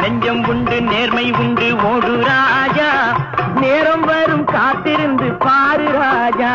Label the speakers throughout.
Speaker 1: நெஞ்சம் உண்டு நேர்மை உண்டு ஓடு ராஜா நேரம் வரும் காத்திருந்து பாரு ராஜா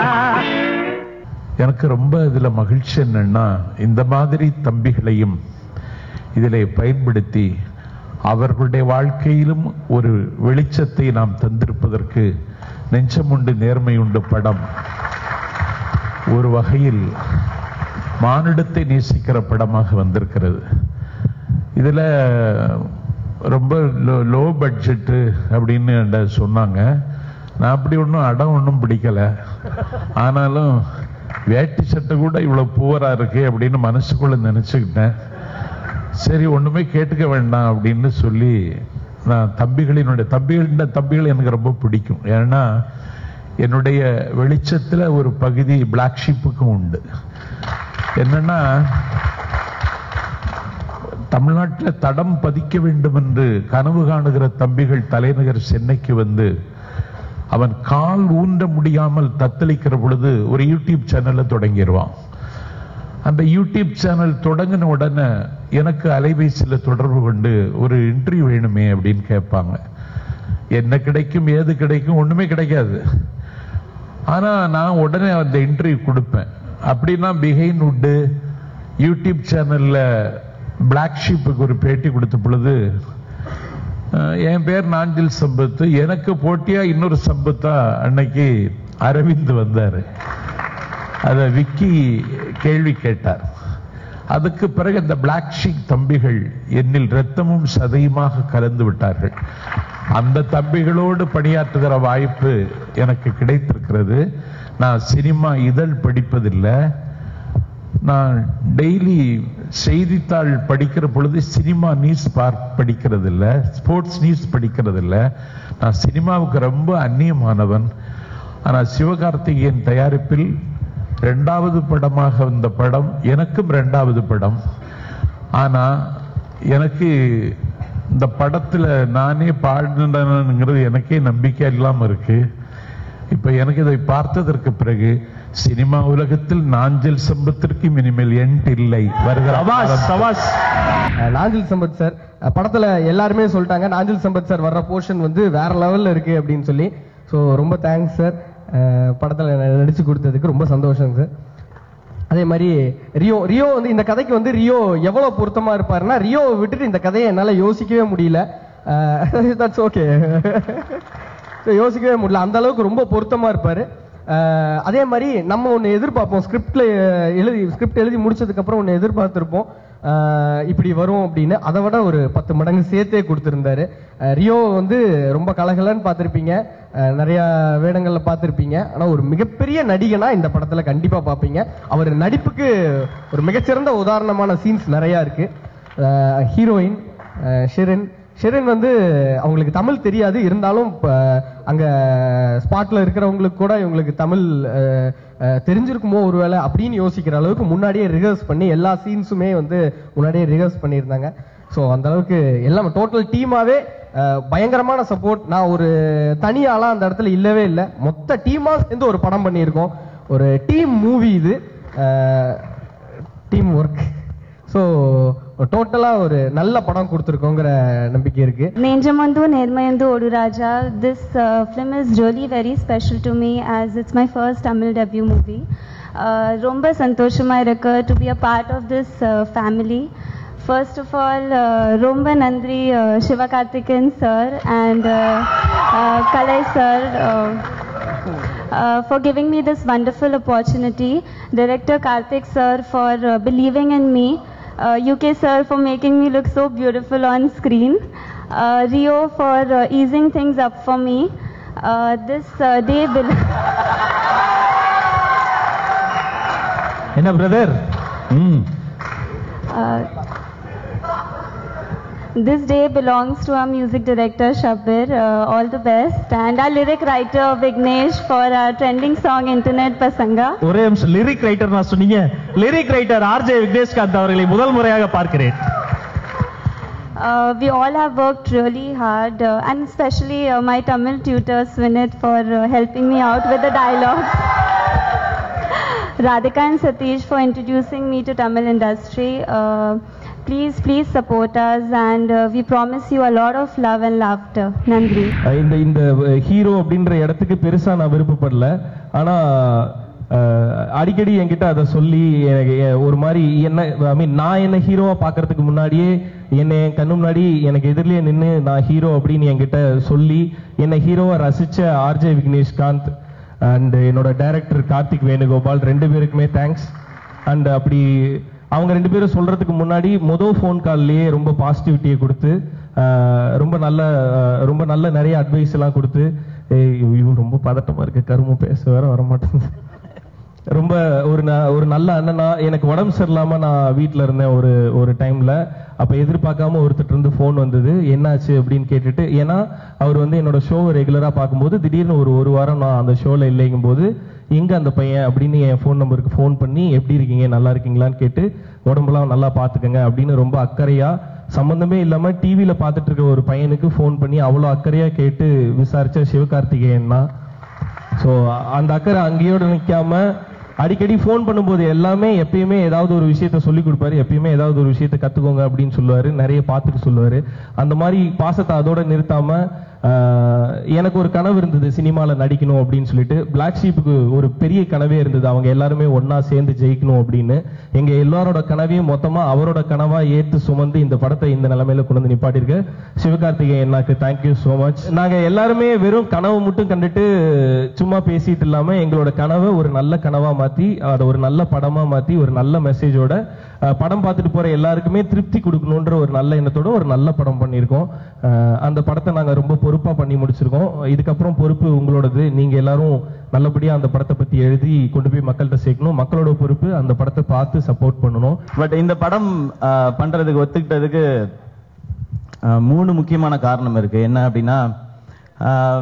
Speaker 2: எனக்கு ரொம்ப இதுல மகிழ்ச்சி என்னன்னா இந்த மாதிரி தம்பிகளையும் இதிலே பயன்படுத்தி அவர்களுடைய வாழ்க்கையிலும் ஒரு வெளிச்சத்தை நாம் தந்திருப்பதற்கு நெஞ்சமுண்டு நேர்மை உண்டு படம் ஒரு வகையில் மானிடத்தை நேசிக்கிற படமாக வந்திருக்கிறது இதுல ரொம்ப லோ பட்ஜெட்டு அப்படின்னு என்கிட்ட சொன்னாங்க நான் அப்படி ஒன்றும் அடம் ஒன்றும் பிடிக்கல ஆனாலும் வேட்டி சட்டை கூட இவ்வளவு பூவரா இருக்கு அப்படின்னு மனசுக்குள்ள நினைச்சுக்கிட்டேன் சரி ஒண்ணுமே கேட்டுக்க வேண்டாம் அப்படின்னு சொல்லி நான் தம்பிகளினுடைய தம்பிகளின் தம்பிகள் எனக்கு ரொம்ப பிடிக்கும் ஏன்னா என்னுடைய வெளிச்சத்துல ஒரு பகுதி பிளாக் ஷீப்புக்கும் உண்டு என்னன்னா தமிழ்நாட்டில் தடம் பதிக்க வேண்டும் என்று கனவு காணுகிற தம்பிகள் தலைநகர் சென்னைக்கு வந்து அவன் கால் ஊன்ற முடியாமல் தத்தளிக்கிற பொழுது ஒரு யூடியூப் சேனலை தொடங்கிடுவான் அந்த யூடியூப் சேனல் தொடங்கின உடனே எனக்கு அலைபேசியில் தொடர்பு கொண்டு ஒரு இன்டர்வியூ வேணுமே அப்படின்னு கேட்பாங்க என்ன கிடைக்கும் ஏது கிடைக்கும் ஒண்ணுமே கிடைக்காது ஆனா நான் உடனே அந்த இன்டர்வியூ கொடுப்பேன் அப்படின்னா பிஹைன் உட்டு யூடியூப் சேனல்ல பிளாக் ஷீப்புக்கு ஒரு பேட்டி கொடுத்த பொழுது அஹ், என் பேர் நாஞ்சில் சம்பத்து எனக்கு போட்டியா இன்னொரு சம்பத்தா அன்னைக்கு அரவிந்த் வந்தாரு அத விக்கி கேள்வி கேட்டார் அதுக்கு பிறகு அந்த பிளாக் ஷீக் தம்பிகள் என்னில் ரத்தமும் சதையுமாக கலந்து விட்டார்கள் அந்த தம்பிகளோடு பணியாற்றுகிற வாய்ப்பு எனக்கு கிடைத்திருக்கிறது நான் சினிமா இதழ் படிப்பதில்லை நான் டெய்லி செய்தித்தாள் படிக்கிற பொழுது சினிமா நியூஸ் பார்க் படிக்கிறது இல்ல ஸ்போர்ட்ஸ் நியூஸ் படிக்கிறது இல்ல நான் சினிமாவுக்கு ரொம்ப அந்நியமானவன் ஆனா சிவகார்த்திகேயன் தயாரிப்பில் இரண்டாவது படமாக வந்த படம் எனக்கும் இரண்டாவது படம் ஆனா எனக்கு இந்த படத்துல நானே பாடினங்கிறது எனக்கே நம்பிக்கை இல்லாம இருக்கு இப்ப எனக்கு இதை பார்த்ததற்கு பிறகு சினிமா உலகத்தில் நாஞ்சல் சம்பத்திற்கும் இனிமேல் எண்ட் இல்லை வருகிற
Speaker 3: சபாஸ்
Speaker 2: காலம்
Speaker 3: சபாஸ்
Speaker 4: அஹ் நாஞ்சில் சம்பத் சார் அஹ் படத்துல எல்லாருமே சொல்லிட்டாங்க நாஞ்சில் சம்பத் சார் வர்ற போர்ஷன் வந்து வேற லெவல்ல இருக்கு அப்படின்னு சொல்லி ஸோ ரொம்ப தேங்க்ஸ் சார் படத்துல ந- நடிச்சு கொடுத்ததுக்கு ரொம்ப சந்தோஷம் சார் அதே மாதிரி ரியோ ரியோ வந்து இந்த கதைக்கு வந்து ரியோ எவ்வளவு பொருத்தமா இருப்பாருன்னா ரியோவை விட்டுட்டு இந்த கதையை என்னால யோசிக்கவே முடியல தட்ஸ் ஓகே யோசிக்கவே முடியல அந்த அளவுக்கு ரொம்ப பொருத்தமா இருப்பாரு அஹ் அதே மாதிரி நம்ம ஒன்று எதிர்பார்ப்போம் ஸ்கிரிப்ட்ல எழுதி ஸ்கிரிப்ட் எழுதி முடிச்சதுக்கு அப்புறம் ஒன்று எதிர்பார்த்திருப்போம் அஹ் இப்படி வரும் அப்படின்னு அதை விட ஒரு பத்து மடங்கு சேர்த்தே கொடுத்திருந்தாரு அஹ் ரியோ வந்து ரொம்ப கலகலன்னு பார்த்திருப்பீங்க அஹ் நிறைய வேடங்கள்ல பார்த்திருப்பீங்க ஆனா ஒரு மிகப்பெரிய நடிகனா இந்த படத்துல கண்டிப்பா பார்ப்பீங்க அவர் நடிப்புக்கு ஒரு மிகச்சிறந்த உதாரணமான சீன்ஸ் நிறைய இருக்கு ஹீரோயின் ஷெரின் ஷெரின் வந்து அவங்களுக்கு தமிழ் தெரியாது இருந்தாலும் இப்ப அங்க ஸ்பாட்ல இருக்கிறவங்களுக்கு கூட இவங்களுக்கு தமிழ் அஹ், அஹ், தெரிஞ்சிருக்குமோ ஒருவேளை அப்படின்னு யோசிக்கிற அளவுக்கு முன்னாடியே ரிஹர்ஸ் பண்ணி எல்லா சீன்ஸுமே வந்து முன்னாடியே ரிஹர்ஸ் பண்ணியிருந்தாங்க ஸோ அந்த அளவுக்கு எல்லாம் டோட்டல் டீமாவே பயங்கரமான சப்போர்ட் நான் ஒரு தனி ஆளா அந்த இடத்துல இல்லவே இல்லை மொத்த டீமா சேர்ந்து ஒரு படம் பண்ணியிருக்கோம் ஒரு டீம் மூவி இது டீம் ஒர்க் ஸோ டோட்டலாக ஒரு நல்ல படம் கொடுத்துருக்கோங்கிற நம்பிக்கை இருக்கு
Speaker 5: Nenjamandu Nirmayandu Oduraja. This uh, film is really very special to me as it's my first Tamil debut movie. Uh, ரொம்ப சந்தோஷமா இருக்கு to be a part of this uh, family. First of all, uh, ரொம்ப நன்றி uh, Sivakarthikeyan sir and uh, uh, Kalai sir. Uh, uh, for giving me this wonderful opportunity. Director Karthik sir for uh, believing in me. Uh, UK sir for making me look so beautiful on screen. Uh, Rio for uh, easing things up for me. Uh, this uh, day bel-
Speaker 3: என்ன brother ம்
Speaker 5: uh, this day belongs to our music director Shabir. Uh, all the best and our lyric writer Vignesh for our trending song Internet Pasanga.
Speaker 3: ஒரே நிமிஷம் lyric writer நான் சொன்னீங்க lyric writer RJ Vigneshkanth அவர்களை முதல் முறையாக பார்க்கிறேன்
Speaker 5: Uh, we all have worked really hard, uh, and especially uh, my Tamil tutor Svinit for uh, helping me out with the dialogue. Radhika and Satish for introducing me to Tamil industry. Uh, please, please support us and uh, we promise you a lot of love and laughter. Nandri.
Speaker 4: அஹ் இந்த இந்த hero அப்படின்ற இடத்துக்கு பெருசா நான் விருப்பப்படல ஆனா அஹ், அடிக்கடி என்கிட்ட அதை சொல்லி எனக்கு எ- ஒரு மாதிரி என்ன ஐ மீன் நான் என்ன ஹீரோவா பார்க்கறதுக்கு முன்னாடியே என்னை என் கண்ணு முன்னாடி எனக்கு எதிரிலே நின்று நான் ஹீரோ அப்படின்னு என்கிட்ட சொல்லி என்னை ஹீரோவா ரசிச்ச ஆர்ஜே விக்னேஷ்காந்த் அண்ட் என்னோட டைரக்டர் கார்த்திக் வேணுகோபால் ரெண்டு பேருக்குமே தேங்க்ஸ் அண்ட் அப்படி அவங்க ரெண்டு பேரும் சொல்றதுக்கு முன்னாடி மொதல் ஃபோன் கால்லையே ரொம்ப பாசிட்டிவிட்டியை கொடுத்து ஆஹ், ரொம்ப நல்ல ஆஹ், ரொம்ப நல்ல நிறைய அட்வைஸ் எல்லாம் கொடுத்து ஏய் இவன் ரொம்ப பதட்டமா இருக்கு கரும பேச வேற வர மாட்டேங்குது ரொம்ப ஒரு ந- ஒரு நல்ல அண்ணனா எனக்கு உடம்பு சரியில்லாம நான் வீட்ல இருந்தேன் ஒரு ஒரு டைம்ல அப்ப எதிர்பார்க்காம ஒருத்தர் இருந்து ஃபோன் வந்தது என்னாச்சு அப்படின்னு கேட்டுட்டு ஏன்னா அவர் வந்து என்னோட ஷோவை ரெகுலரா பார்க்கும்போது திடீர்னு ஒரு ஒரு வாரம் நான் அந்த ஷோல இல்லைங்கும் போது எங்க அந்த பையன் அப்படின்னு என் ஃபோன் நம்பருக்கு ஃபோன் பண்ணி எப்படி இருக்கீங்க நல்லா இருக்கீங்களான்னு கேட்டு உடம்புலாம் நல்லா பாத்துக்கங்க அப்படின்னு ரொம்ப அக்கறையா சம்பந்தமே இல்லாம டிவியில பார்த்துட்டு இருக்க ஒரு பையனுக்கு ஃபோன் பண்ணி அவ்வளவு அக்கறையா கேட்டு விசாரிச்ச சிவகார்த்திகேயன் தான் ஸோ அந்த அக்கறை அங்கேயோட நிற்காம அடிக்கடி ஃபோன் பண்ணும்போது எல்லாமே எப்பயுமே ஏதாவது ஒரு விஷயத்த சொல்லி கொடுப்பாரு எப்பயுமே ஏதாவது ஒரு விஷயத்த கத்துக்கோங்க அப்படின்னு சொல்லுவாரு நிறைய பார்த்துட்டு சொல்லுவாரு அந்த மாதிரி பாசத்தை அதோட நிறுத்தாம ஆஹ், எனக்கு ஒரு கனவு இருந்தது சினிமால நடிக்கணும் அப்படின்னு சொல்லிட்டு பிளாக் ஷீப்புக்கு ஒரு பெரிய கனவே இருந்தது அவங்க எல்லாருமே ஒண்ணா சேர்ந்து ஜெயிக்கணும் அப்படின்னு எங்க எல்லாரோட கனவையும் மொத்தமா அவரோட கனவா ஏத்து சுமந்து இந்த படத்தை இந்த நிலைமையில கொண்டு வந்து நிப்பாட்டிருக்கு சிவகார்த்திகேயன் அண்ணாக்கு தேங்க்யூ so மச் நாங்க எல்லாருமே வெறும் கனவு மட்டும் கண்டுட்டு சும்மா பேசிட்டு இல்லாம எங்களோட கனவை ஒரு நல்ல கனவா மாத்தி அதை ஒரு நல்ல படமா மாத்தி ஒரு நல்ல மெசேஜோட அஹ், படம் பார்த்துட்டு போற எல்லாருக்குமே திருப்தி கொடுக்கணுன்ற ஒரு நல்ல எண்ணத்தோட ஒரு நல்ல படம் பண்ணியிருக்கோம் அஹ், அந்த படத்தை நாங்க ரொம்ப பொறுப்பா பண்ணி முடிச்சிருக்கோம் இதுக்கப்புறம் பொறுப்பு உங்களோடது நீங்க எல்லாரும் நல்லபடியா அந்த படத்தை பத்தி எழுதி கொண்டு போய் மக்கள்கிட்ட சேர்க்கணும் மக்களோட பொறுப்பு அந்த படத்தை பார்த்து சப்போர்ட் பண்ணணும்
Speaker 6: பட் இந்த படம் ஆஹ், பண்றதுக்கு ஒத்துக்கிட்டதுக்கு ஆஹ், மூணு முக்கியமான காரணம் இருக்கு என்ன அப்படின்னா ஆஹ்,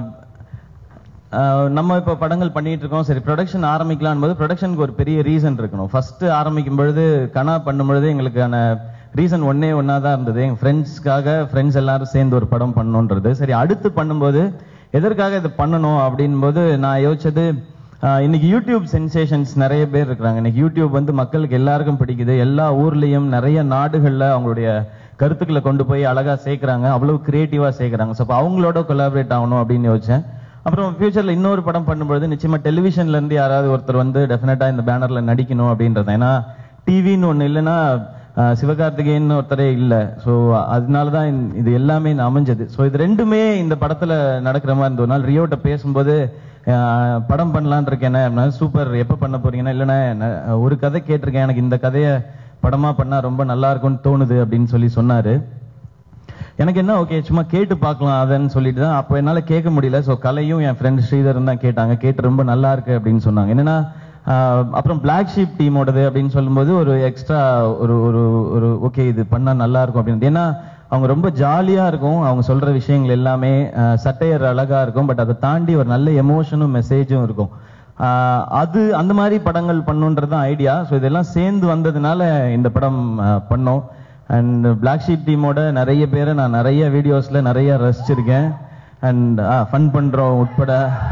Speaker 6: ஆஹ், நம்ம இப்போ படங்கள் பண்ணிட்டு இருக்கோம் சரி ப்ரொடக்ஷன் ஆரம்பிக்கலாம் போது ப்ரொடக்ஷனுக்கு ஒரு பெரிய ரீசன் இருக்கணும் ஃபர்ஸ்ட் ஆரம்பிக்கும் பொழுது கனா பண்ணும் பொழுது எங்களுக்கான ரீசன் ஒன்னே ஒன்னா தான் இருந்தது எங்க ஃப்ரெண்ட்ஸ்க்காக ஃப்ரெண்ட்ஸ் எல்லாரும் சேர்ந்து ஒரு படம் பண்ணணுன்றது சரி அடுத்து பண்ணும்போது எதற்காக இது பண்ணணும் அப்படின்போது நான் யோசிச்சது ஆஹ் இன்னைக்கு யூடியூப் சென்சேஷன்ஸ் நிறைய பேர் இருக்கிறாங்க இன்னைக்கு யூடியூப் வந்து மக்களுக்கு எல்லாருக்கும் பிடிக்குது எல்லா ஊர்லயும் நிறைய நாடுகள்ல அவங்களுடைய கருத்துக்களை கொண்டு போய் அழகா சேர்க்கறாங்க அவ்வளவு கிரியேட்டிவா சேர்க்கறாங்க ஸோ அவங்களோட கொலாபரேட் ஆகணும் அப்படின்னு யோசிச்சேன் அப்புறம் ஃபியூச்சர்ல இன்னொரு படம் பண்ணும்பொழுது நிச்சயமா டெலிவிஷன்ல இருந்து யாராவது ஒருத்தர் வந்து டெஃபினட்டா இந்த பேனர்ல நடிக்கணும் அப்படின்றது ஏன்னா டிவின்னு ஒண்ணு இல்லைன்னா ஆஹ் சிவகார்த்திகேயன் ஒருத்தரே இல்ல ஸோ அதனாலதான் இந்த- இது எல்லாமே இந்த அமைஞ்சது ஸோ இது ரெண்டுமே இந்த படத்துல நடக்கிற மாதிரி இருந்தது ஒரு நாள் ரியோட்ட பேசும்போது ஆஹ் படம் பண்ணலான் இருக்கேன் சூப்பர் எப்ப பண்ண போறீங்கன்னா இல்லைண்ணே நான் ஒரு கதை கேட்டிருக்கேன் எனக்கு இந்த கதையை படமா பண்ணா ரொம்ப நல்லா இருக்கும்னு தோணுது அப்படின்னு சொல்லி சொன்னாரு எனக்கு என்ன ஓகே சும்மா கேட்டு பார்க்கலாம் அதன்னு சொல்லிட்டு தான் அப்போ என்னால கேட்க முடியல ஸோ கலையும் என் ஃப்ரெண்ட் ஸ்ரீதரன் தான் கேட்டாங்க கேட்டு ரொம்ப நல்லா இருக்கு அப்படின்னு சொன்னாங்க என்னன்னா ஆஹ் அப்புறம் பிளாக் ஷீப் டீமோடது அப்படின்னு சொல்லும்போது ஒரு எக்ஸ்ட்ரா ஒரு ஒரு ஒரு ஓகே இது பண்ணா நல்லா இருக்கும் அப்படின்னு ஏன்னா அவங்க ரொம்ப ஜாலியா இருக்கும் அவங்க சொல்ற விஷயங்கள் எல்லாமே ஆஹ் சட்டையர் அழகா இருக்கும் பட் அதை தாண்டி ஒரு நல்ல எமோஷனும் மெசேஜும் இருக்கும் ஆஹ் அது அந்த மாதிரி படங்கள் பண்ணுன்றது தான் ஐடியா ஸோ இதெல்லாம் சேர்ந்து வந்ததுனால இந்த படம் ஆஹ் பண்ணோம் அண்ட் பிளாக் ஷீப் டீமோட நிறைய பேரை நான் நிறைய வீடியோஸ்ல நிறைய ரசிச்சிருக்கேன் அண்ட் ஃபன் பண்றோம் உட்பட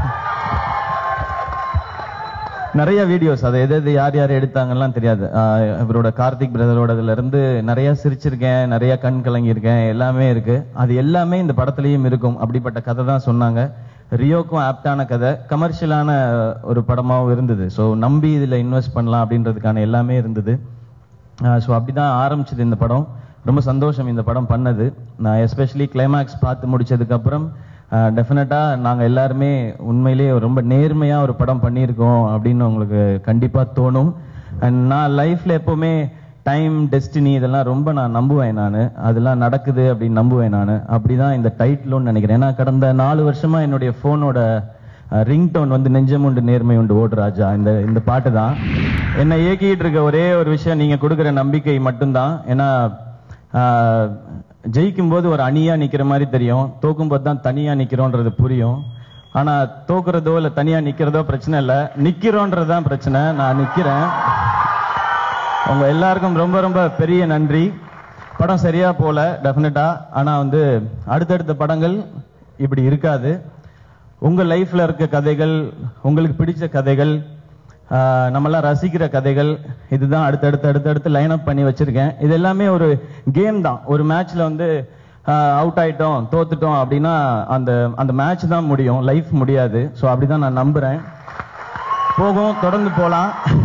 Speaker 6: நிறைய வீடியோஸ் அது எது எது யார் யார் எடுத்தாங்கலாம் தெரியாது ஆஹ் இவரோட கார்த்திக் பிரதரோடதுல இருந்து நிறைய சிரிச்சிருக்கேன் நிறைய கண் கலங்கியிருக்கேன் எல்லாமே இருக்கு அது எல்லாமே இந்த படத்துலயும் இருக்கும் அப்படிப்பட்ட கதை தான் சொன்னாங்க ரியோக்கும் ஆப்டான கதை கமர்ஷியலான ஒரு படமாவும் இருந்தது ஸோ நம்பி இதுல இன்வெஸ்ட் பண்ணலாம் அப்படின்றதுக்கான எல்லாமே இருந்தது ஸோ அப்படிதான் ஆரம்பிச்சது இந்த படம் ரொம்ப சந்தோஷம் இந்த படம் பண்ணது நான் எஸ்பெஷலி கிளைமேக்ஸ் பார்த்து முடிச்சதுக்கு அப்புறம் டெஃபினட்டா நாங்க எல்லாருமே உண்மையிலேயே ரொம்ப நேர்மையா ஒரு படம் பண்ணியிருக்கோம் அப்படின்னு உங்களுக்கு கண்டிப்பா தோணும் அண்ட் நான் லைஃப்ல எப்பவுமே டைம் டெஸ்டினி இதெல்லாம் ரொம்ப நான் நம்புவேன் நான் அதெல்லாம் நடக்குது அப்படின்னு நம்புவேன் நான் அப்படிதான் இந்த டைட்டிலும் நினைக்கிறேன் ஏன்னா கடந்த நாலு வருஷமா என்னுடைய போனோட ரிங்டோன் வந்து நெஞ்சம் உண்டு நேர்மை உண்டு ஓடு ராஜா இந்த இந்த பாட்டு தான் என்னை இயக்கிட்டு இருக்க ஒரே ஒரு விஷயம் நீங்க கொடுக்குற நம்பிக்கை மட்டும்தான் ஏன்னா ஆஹ், ஜெயிக்கும் போது ஒரு அணியா நிக்கிற மாதிரி தெரியும் தோக்கும் போது தான் தனியா நிக்கிறோன்றது புரியும் ஆனா தோக்குறதோ இல்ல தனியா நிக்கிறதோ பிரச்சனை இல்ல நிக்கிறோன்றதுதான் பிரச்சனை நான் நிக்கிறேன் உங்க எல்லாருக்கும் ரொம்ப ரொம்ப பெரிய நன்றி படம் சரியா போல டெஃபினட்டா ஆனா வந்து அடுத்தடுத்த படங்கள் இப்படி இருக்காது உங்க லைஃப்ல இருக்க கதைகள் உங்களுக்கு பிடிச்ச கதைகள் ஆஹ் நம்மெல்லாம் ரசிக்கிற கதைகள் இதுதான் அடுத்தடுத்து அடுத்தடுத்து லைன் அப் பண்ணி வச்சிருக்கேன் இது எல்லாமே ஒரு கேம் தான் ஒரு மேட்ச்ல வந்து அவுட் ஆயிட்டோம் தோத்துட்டோம் அப்படின்னா அந்த அந்த மேட்ச் தான் முடியும் லைஃப் முடியாது ஸோ அப்படிதான் நான் நம்புறேன் போகும் தொடர்ந்து போலாம்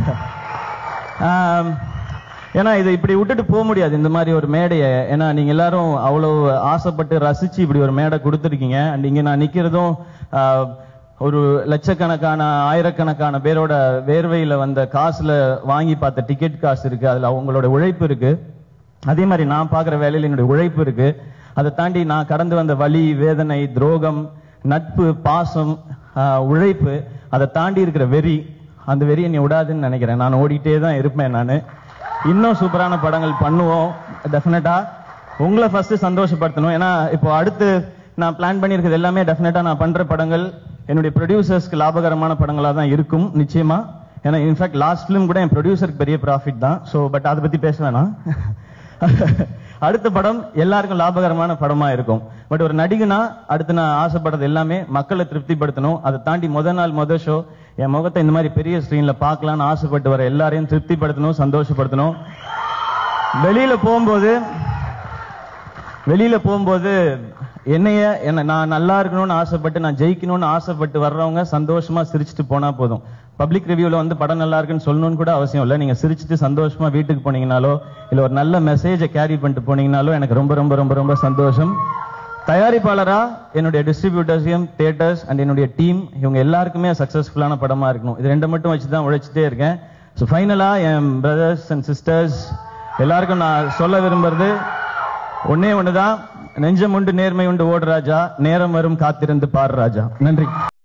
Speaker 6: ஆம், ஏன்னா இதை இப்படி விட்டுட்டு போக முடியாது இந்த மாதிரி ஒரு மேடையை ஏன்னா நீங்க எல்லாரும் அவ்வளவு ஆசைப்பட்டு ரசிச்சு இப்படி ஒரு மேடை கொடுத்துருக்கீங்க அண்ட் இங்க நான் நிக்கிறதும் ஆ, ஒரு லட்சக்கணக்கான ஆயிரக்கணக்கான பேரோட வேர்வையில வந்த காசுல வாங்கி பார்த்த டிக்கெட் காசு இருக்கு அதுல அவங்களோட உழைப்பு இருக்கு அதே மாதிரி நான் பார்க்குற வேலையில என்னுடைய உழைப்பு இருக்கு அதை தாண்டி நான் கடந்து வந்த வலி வேதனை துரோகம் நட்பு பாசம் ஆஹ், உழைப்பு அதை தாண்டி இருக்கிற வெறி அந்த வெறி என்னை விடாதுன்னு நினைக்கிறேன் நான் ஓடிட்டே தான் இருப்பேன் நான் இன்னும் சூப்பரான படங்கள் பண்ணுவோம் டெஃபினட்டா உங்களை ஃபர்ஸ்ட் சந்தோஷப்படுத்தணும் ஏன்னா இப்போ அடுத்து நான் பிளான் பண்ணியிருக்கிறது எல்லாமே டெஃபினட்டா நான் பண்ற படங்கள் என்னுடைய ப்ரொடியூசர்ஸ்க்கு லாபகரமான படங்களா தான் இருக்கும் நிச்சயமா ஏன்னா இன்ஃபேக்ட் லாஸ்ட் ஃபிலிம் கூட என் ப்ரொடியூசருக்கு பெரிய ப்ராஃபிட் தான் ஸோ பட் அதை பத்தி பேச வேணாம் அடுத்த படம் எல்லாருக்கும் லாபகரமான படமா இருக்கும் பட் ஒரு நடிகனா அடுத்து நான் ஆசைப்படுறது எல்லாமே மக்களை திருப்திப்படுத்தணும் அதை தாண்டி முத நாள் முத ஷோ என் முகத்தை இந்த மாதிரி பெரிய ஸ்க்ரீன்ல பார்க்கலாம்னு ஆசைப்பட்டு வர எல்லாரையும் திருப்திப்படுத்தணும் சந்தோஷப்படுத்தணும் வெளியில போகும்போது வெளியில போகும்போது என்னைய என்ன நான் நல்லா இருக்கணும்னு ஆசைப்பட்டு நான் ஜெயிக்கணும்னு ஆசைப்பட்டு வர்றவங்க சந்தோஷமா சிரிச்சுட்டு போனா போதும் பப்ளிக் ரிவ்யூல வந்து படம் நல்லா இருக்குன்னு சொல்லணும்னு கூட அவசியம் இல்லை நீங்க சிரிச்சுட்டு சந்தோஷமா வீட்டுக்கு போனீங்கனாலோ இல்ல ஒரு நல்ல மெசேஜை கேரி பண்ணிட்டு போனீங்கனாலோ எனக்கு ரொம்ப ரொம்ப ரொம்ப ரொம்ப சந்தோஷம் தயாரிப்பாளரா என்னுடைய டிஸ்ட்ரிபியூட்டர்ஸையும் தியேட்டர்ஸ் அண்ட் என்னுடைய டீம் இவங்க எல்லாருக்குமே சக்சஸ்ஃபுல்லான படமா இருக்கணும் இது ரெண்டு மட்டும் வச்சு தான் உழைச்சிட்டே இருக்கேன் ஸோ ஃபைனலா என் பிரதர்ஸ் அண்ட் சிஸ்டர்ஸ் எல்லாருக்கும் நான் சொல்ல விரும்புறது ஒன்னே ஒண்ணுதான் நெஞ்சம் உண்டு நேர்மை உண்டு ஓடு ராஜா நேரம் வரும் காத்திருந்து பாரு ராஜா நன்றி